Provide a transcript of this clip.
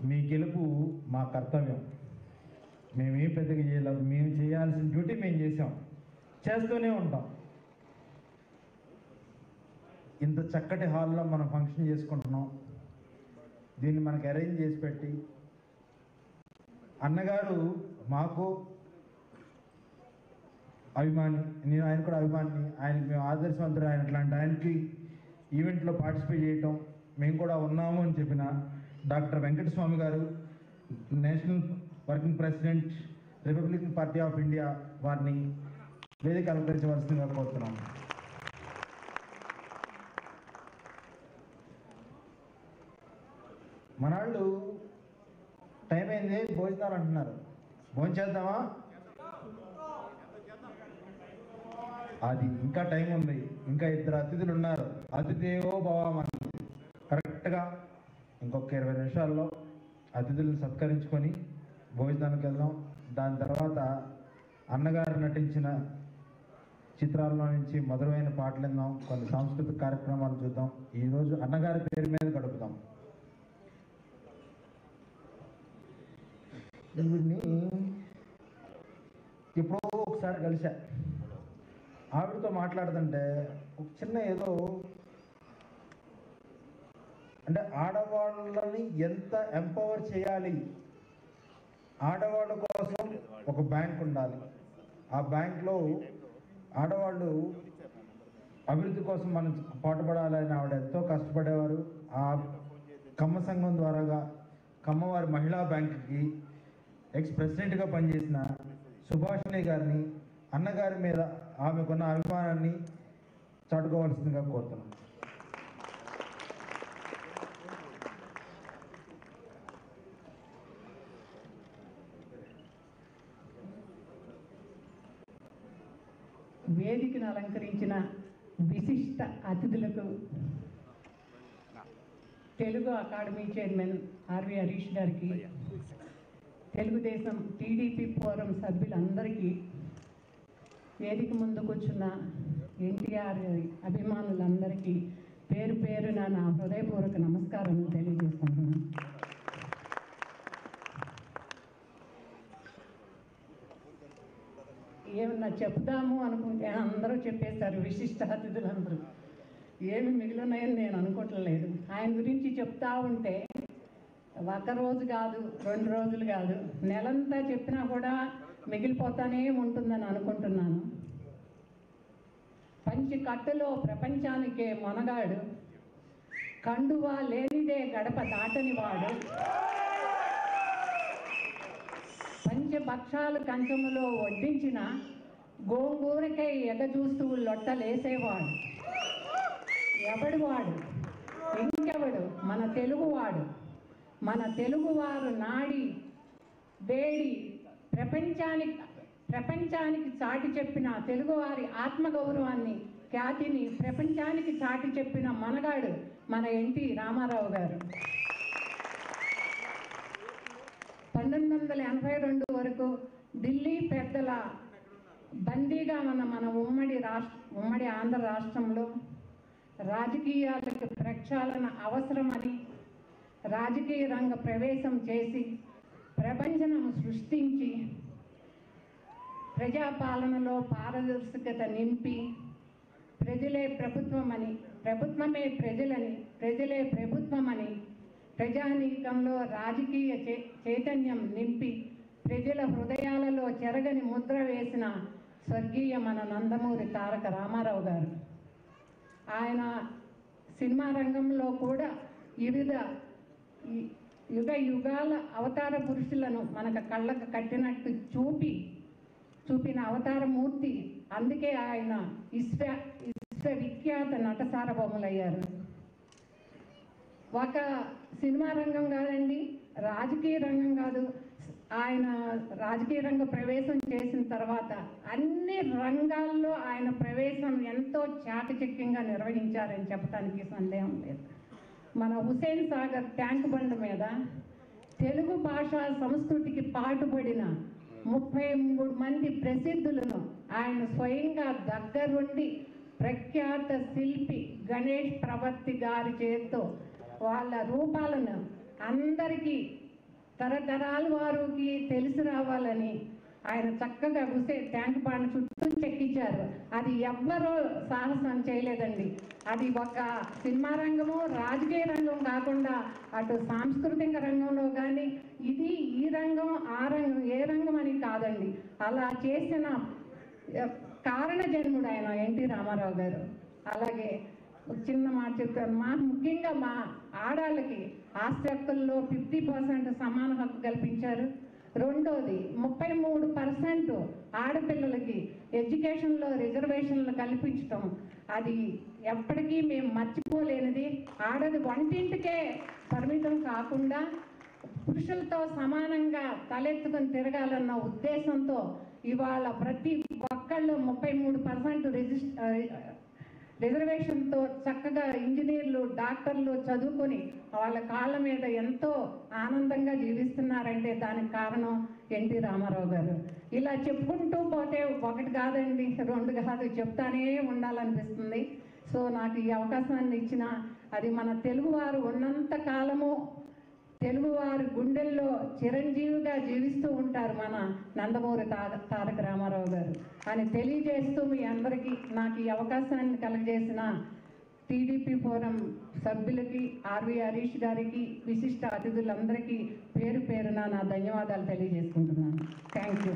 మీ గెలుపు మా కర్తవ్యం మేమేం పెద్దగా చేయలేదు మేము చేయాల్సిన డ్యూటీ మేము చేసాం చేస్తూనే ఉంటాం ఇంత చక్కటి హాల్లో మనం ఫంక్షన్ చేసుకుంటున్నాం దీన్ని మనకు అరేంజ్ చేసి పెట్టి అన్నగారు మాకు అభిమాని నేను ఆయన కూడా అభిమాని ఆయనకి మేము ఆదర్శవంతుడు ఆయన అట్లాంటి ఆయనకి ఈవెంట్లో పార్టిసిపేట్ చేయటం మేము కూడా ఉన్నాము అని చెప్పిన doctor Venkataswamy garu national working president Republican party of India వారిని వేదిక అలంకరించవలసిందిగా కోరుతున్నాము మనాళ్ళు టైం అయింది భోజనాలు అంటున్నారు భోజనం చేద్దామా అది ఇంకా టైం ఉంది ఇంకా ఇద్దరు అతిథులు ఉన్నారు అతిథేవో భవామని కరెక్ట్గా ఇంకొక ఇరవై నిమిషాల్లో అతిథులను సత్కరించుకొని భోజనానికి వెళ్దాం దాని తర్వాత అన్నగారు నటించిన చిత్రాల్లో నుంచి మధురమైన పాటలు విందాం కొన్ని సాంస్కృతిక కార్యక్రమాలు చూద్దాం ఈరోజు అన్నగారి పేరు మీద గడుపుదాం ఈవిడ్ని ఎప్పుడో ఒకసారి కలిసా ఆవిడతో మాట్లాడుతుంటే ఒక చిన్న ఏదో అంటే ఆడవాళ్ళని ఎంత ఎంపవర్ చేయాలి ఆడవాళ్ళ కోసం ఒక బ్యాంక్ ఉండాలి ఆ బ్యాంక్లో ఆడవాళ్ళు అభివృద్ధి కోసం మనం పాటుపడాలని ఆవిడ ఎంతో కష్టపడేవారు ఆ కమ్మ సంఘం ద్వారాగా కమ్మవారి మహిళా బ్యాంక్కి ఎక్స్ ప్రెసిడెంట్గా పనిచేసిన సుభాషిణి గారిని అన్నగారి మీద ఆమెకున్న అభిమానాన్ని చాటుకోవాల్సిందిగా కోరుతున్నాం వేదికను అలంకరించిన విశిష్ట అతిథులకు Telugu academy chairman RV Harish గారికి తెలుగుదేశం టీడీపీ ఫోరం సభ్యులందరికీ వేదిక ముందు కూర్చున్న ఎన్టీఆర్ గారి అభిమానులందరికీ పేరు పేరున నా హృదయపూర్వక నమస్కారం తెలియజేసుకుంటున్నాను ఏమన్నా చెప్దాము అనుకుంటే అందరూ చెప్పేశారు విశిష్ట అతిథులందరూ ఏమి మిగిలినాయని నేను అనుకోవట్లేదు ఆయన గురించి చెప్తా ఉంటే ఒక రోజు కాదు రెండు రోజులు కాదు నెలంతా చెప్పినా కూడా మిగిలిపోతానే ఉంటుందని అనుకుంటున్నాను పంచి కట్టులో ప్రపంచానికే మొనగాడు కండువా లేనిదే గడప దాటని వాడు పంచభక్షాలు కంచములో వడ్డించిన గోంగూరకై ఎగజూస్తూ లొట్టలేసేవాడు ఎవడు వాడు ఇంకెవడు మన తెలుగువాడు మన తెలుగువారు నాడి వేడి ప్రపంచానికి ప్రపంచానికి చాటి చెప్పిన తెలుగువారి ఆత్మగౌరవాన్ని ఖ్యాతిని ప్రపంచానికి చాటి చెప్పిన మనగాడు మన ఎన్టీ రామారావు గారు పంతొమ్మిది వందల ఎనభై రెండు వరకు ఢిల్లీ పెద్దల బందీగా ఉన్న మన ఉమ్మడి రాష్ట్ర ఉమ్మడి ఆంధ్ర రాష్ట్రంలో రాజకీయాలకు ప్రక్షాళన అవసరమని రాజకీయ రంగ ప్రవేశం చేసి ప్రపంచనం సృష్టించి ప్రజాపాలనలో పారదర్శకత నింపి ప్రజలే ప్రభుత్వమని ప్రభుత్వమే ప్రజలని ప్రజలే ప్రభుత్వమని ప్రజానీకంలో రాజకీయ చే చైతన్యం నింపి ప్రజల హృదయాలలో చెరగని ముద్ర వేసిన స్వర్గీయ మన నందమూరి తారక రామారావు గారు ఆయన సినిమా రంగంలో కూడా వివిధ ఈ- యుగ యుగాల అవతార పురుషులను మనకు కళ్ళకు కట్టినట్టు చూపి చూపిన అవతారమూర్తి అందుకే ఆయన విశ్వ విశ్వవిఖ్యాత నట సార్వభౌములయ్యారు ఒక సినిమా రంగం కాదండి రాజకీయ రంగం కాదు ఆయన రాజకీయ రంగ ప్రవేశం చేసిన తర్వాత అన్ని రంగాల్లో ఆయన ప్రవేశం ఎంతో చాకచక్యంగా నిర్వహించారని చెప్పడానికి సందేహం లేదు మన హుసేన్ సాగర్ ట్యాంక్ బండ్ మీద తెలుగు భాషా సంస్కృతికి పాటుపడిన ముప్పై మూడు మంది ప్రసిద్ధులను ఆయన స్వయంగా దగ్గరుండి ప్రఖ్యాత శిల్పి గణేష్ ప్రవర్తి గారి చేతితో వాళ్ళ రూపాలను అందరికీ తరతరాల వారికి తెలిసి రావాలని ఆయన చక్కగా గుసే ట్యాంక్ బాండ్ చుట్టూ చెక్కించారు అది ఎవ్వరూ సాహసం చేయలేదండి అది ఒక సినిమా రంగము రాజకీయ రంగం కాకుండా అటు సాంస్కృతిక రంగంలో కానీ ఇది ఈ రంగం ఆ రంగం ఏ రంగం అని కాదండి అలా చేసిన కారణ జన్ముడు ఆయన ఎన్టీ రామారావు గారు అలాగే ఒక చిన్న మాట చెప్తాను మా ముఖ్యంగా మా ఆడాళ్ళకి ఆస్తి హక్కుల్లో ఫిఫ్టీ పర్సెంట్ సమాన హక్కు కల్పించారు రెండోది ముప్పై మూడు పర్సెంట్ ఆడపిల్లలకి ఎడ్యుకేషన్లో రిజర్వేషన్లు కల్పించటం అది ఎప్పటికీ మేము మర్చిపోలేనిది ఆడది వంటింటికే పరిమితం కాకుండా పురుషులతో సమానంగా తలెత్తుకొని తిరగాలన్న ఉద్దేశంతో ఇవాళ ప్రతి ఒక్కళ్ళు ముప్పై మూడు పర్సెంట్ రిజిస్టర్ రిజర్వేషన్తో చక్కగా ఇంజనీర్లు డాక్టర్లు చదువుకొని వాళ్ళ కాళ్ళ మీద ఎంతో ఆనందంగా జీవిస్తున్నారంటే దానికి కారణం ఎన్టీ రామారావు గారు ఇలా చెప్పుకుంటూ పోతే ఒకటి కాదండి రెండు కాదు చెప్తానే ఉండాలనిపిస్తుంది సో నాకు ఈ అవకాశాన్ని ఇచ్చిన అది మన తెలుగువారు ఉన్నంత కాలము తెలుగువారి గుండెల్లో చిరంజీవిగా జీవిస్తూ ఉంటారు మన నందమూరి తా తారక రామారావు గారు అని తెలియజేస్తూ మీ అందరికీ నాకు ఈ అవకాశాన్ని కలగజేసిన టీడీపీ ఫోరం సభ్యులకి ఆర్వి హరీష్ గారికి విశిష్ట అతిథులందరికీ పేరు పేరున నా ధన్యవాదాలు తెలియజేసుకుంటున్నాను థ్యాంక్ యూ